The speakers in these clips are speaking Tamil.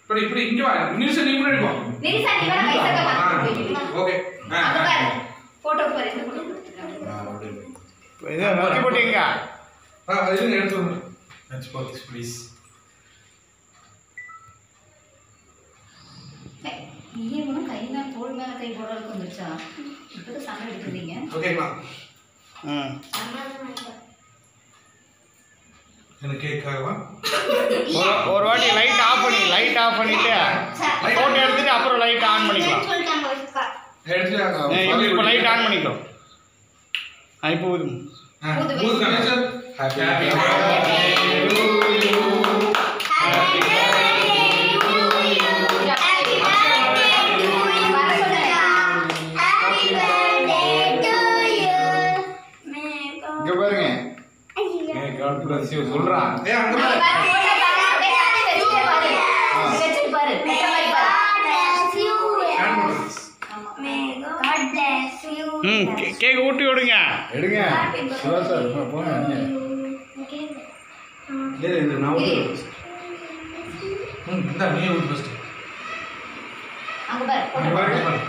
இப்படி இப்படி இங்க வா நிமிஷம் நீ முன்னாடி போ நிரிசா நீ வேணா வயசுக்கு பார்த்து ஓகே அங்க பாரு போட்டோ பாரு இந்த photo. இது நோக்கி போட்டீங்க ஆ இருங்க எடுத்து வந்து Let's focus, please. ஏய், நீயே ஒன்றும் கையில தோல் மேல கை போடுற அளவுக்கு வந்துருச்சா இப்பதான் சண்டை எடுக்கிறீங்க ஓகேங்களா ம் எனக்கு கேக்காகவா ஒரு ஒரு வாட்டி லைட் ஆஃப் பண்ணி லைட் ஆஃப் பண்ணிட்டு ஃபோட்டோ எடுத்துட்டு அப்புறம் லைட் ஆன் பண்ணிக்கலாம் எடுத்து ஏய், இப்போ இப்போ லைட் ஆன் பண்ணிக்கோ ஆ இப்போ ஊது. ஊது கணேசன் ஹாப்பி இங்க பாருங்க May God bless you. சொல்றா. ஏ அங்க பாரு ஹேண்ட் பண்ணு ம் கே- கேக் ஊட்டி விடுங்க எடுங்க. சிவா சார், போ- போங்க, நீங்க. ஏய் இந்த நான் ஊத்து ம் இந்த நீ ஊத்து ஃபர்ஸ்ட் அங்க பாரு பாரு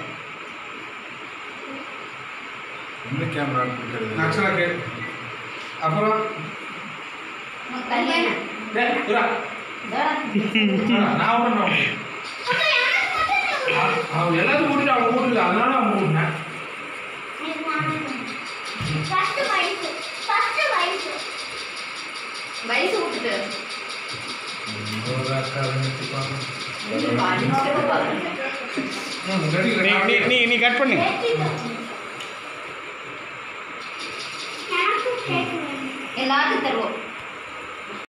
எந்த camera on கொடுக்கறது? நக்சலா கே அப்புறம் டேய் இரா நான் பண்ணோம் அவன் எல்லாத்தையும் ஊட்டிட்டு அவன் ஊட்டுல அதனால அவன் ஊட்டினேன் வயசு விட்டுட்டு ஒரு அக்கா நினைச்சுப்பாங்க. ம் ரெடி நீ நீ நீ நீ கட் பண்ணு எல்லாத்துக்கும் தருவோம்